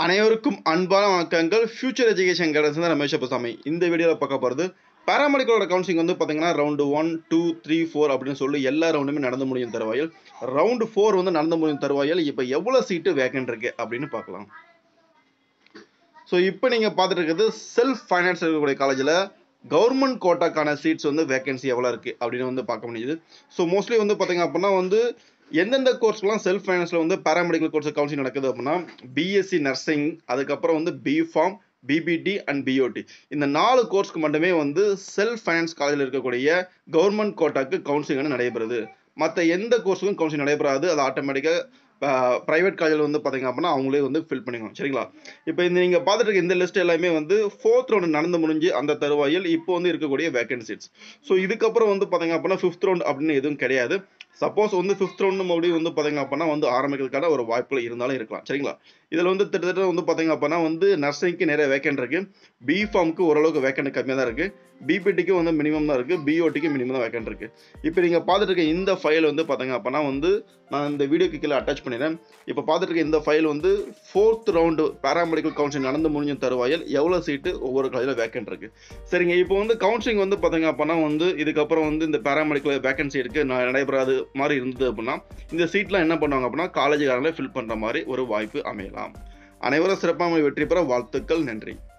அனைவருக்கும் அன்பான வணக்கங்கள் ஃபியூச்சர் எஜுகேஷன் கைடன்ஸ் தான் ரமேஷ் அப்பசாமி இந்த வீடியோவில் பார்க்க போகிறது பேராமெடிக்கலோட கவுன்சிலிங் வந்து பார்த்தீங்கன்னா round one two three four அப்படின்னு சொல்லி எல்லா ரவுண்டுமே நடந்து முடியும் தருவாயில் ரவுண்டு ஃபோர் வந்து நடந்து முடியும் தருவாயில் இப்போ எவ்வளோ சீட்டு வேக்கன்ட் இருக்கு அப்படின்னு பார்க்கலாம் ஸோ இப்போ நீங்கள் பார்த்துட்டு இருக்கிறது செல்ஃப் ஃபைனான்ஸ் இருக்கக்கூடிய காலேஜில் கவர்மெண்ட் கோட்டாக்கான சீட்ஸ் வந்து வேகன்சி எவ்வளோ இருக்குது அப்படின்னு வந்து பார்க்க முடியுது ஸோ மோஸ்ட்லி வந்து பார்த்தீங்க அப்படின்னா வந்து எந்தெந்த கோர்ஸ்லாம் செல்ஃப் ஃபைனான்ஸில் வந்து பேராமெடிக்கல் கோர்ஸ் கவுன்சிலிங் நடக்குது அப்படின்னா பிஎஸ்சி நர்சிங் அதுக்கப்புறம் வந்து பிஃபார்ம் பிபிடி அண்ட் பிஓடி இந்த நாலு கோர்ஸ்க்கு மட்டுமே வந்து செல்ஃப் ஃபைனான்ஸ் காலேஜில் இருக்கக்கூடிய கவர்மெண்ட் கோட்டாக்கு கவுன்சிலிங் வந்து நடைபெறுது மற்ற எந்த கோர்ஸுக்கும் கவுன்சிலிங் நடைபெறாது அது ஆட்டோமேட்டிக்காக ப்ரைவேட் காலேஜில் வந்து பார்த்தீங்க அப்படின்னா அவங்களே வந்து ஃபில் பண்ணிக்கணும் சரிங்களா இப்போ இந்த நீங்கள் பார்த்துட்டு இருக்க இந்த லிஸ்ட் எல்லாமே வந்து ஃபோர்த் ரவுண்ட் நடந்து முடிஞ்சு அந்த தருவாயில் இப்போ வந்து இருக்கக்கூடிய வேக்கன்ட் சீட்ஸ் ஸோ இதுக்கப்புறம் வந்து பார்த்தீங்க அப்படின்னா ஃபிஃப்த் ரவுண்ட் அப்படின்னு எதுவும் கிடையாது சப்போஸ் வந்து ஃபிஃப்த் ரவுண்டு மறுபடியும் வந்து பார்த்தீங்க அப்படின்னா வந்து ஆரம்பிக்கிறதுக்கான ஒரு வாய்ப்புகள் இருந்தாலும் இருக்கலாம் சரிங்களா இதில் வந்து கிட்டத்தட்ட வந்து பார்த்தீங்க அப்படின்னா வந்து நர்சிங்க்கு நிறைய வேக்கன்ட் இருக்கு பிஃபார்முக்கு ஓரளவுக்கு வேக்கன்ட் கம்மியாக தான் இருக்கு பிபிடிக்கு வந்து மினிமம் தான் இருக்கு பிஓடிக்கு மினிமம் தான் வேக்கன்ட் இருக்கு இப்போ நீங்கள் பார்த்துட்டு இருக்க இந்த ஃபைல் வந்து பார்த்தீங்க அப்படின்னா வந்து நான் இந்த வீடியோக்கு கீழே அட்டாச் பண்ணிடுறேன் இப்போ பார்த்துட்டு இருக்க இந்த ஃபைல் வந்து ஃபோர்த் ரவுண்டு பேராமெடிக்கல் கவுன்சிலிங் நடந்து முடிஞ்ச தருவாயில் எவ்வளோ சீட்டு ஒவ்வொரு காலேஜில் வேக்கன்ட் இருக்கு சரிங்க இப்போ வந்து கவுன்சிலிங் வந்து பார்த்தீங்க அப்படின்னா வந்து இதுக்கப்புறம் வந்து இந்த பேராமெடிக்கல் வேகன்சி இருக்கு நான் நடைபெறாது மாதிரி இருந்தது அப்படின்னா இந்த சீட்லாம் என்ன பண்ணுவாங்க அப்படின்னா காலேஜுக்காரங்களே ஃபில் பண்ணுற மாதிரி ஒரு வாய்ப்பு அமையலாம் அனைவரும் சிறப்பாக வெற்றி பெற வாழ்த்துக்கள் நன்றி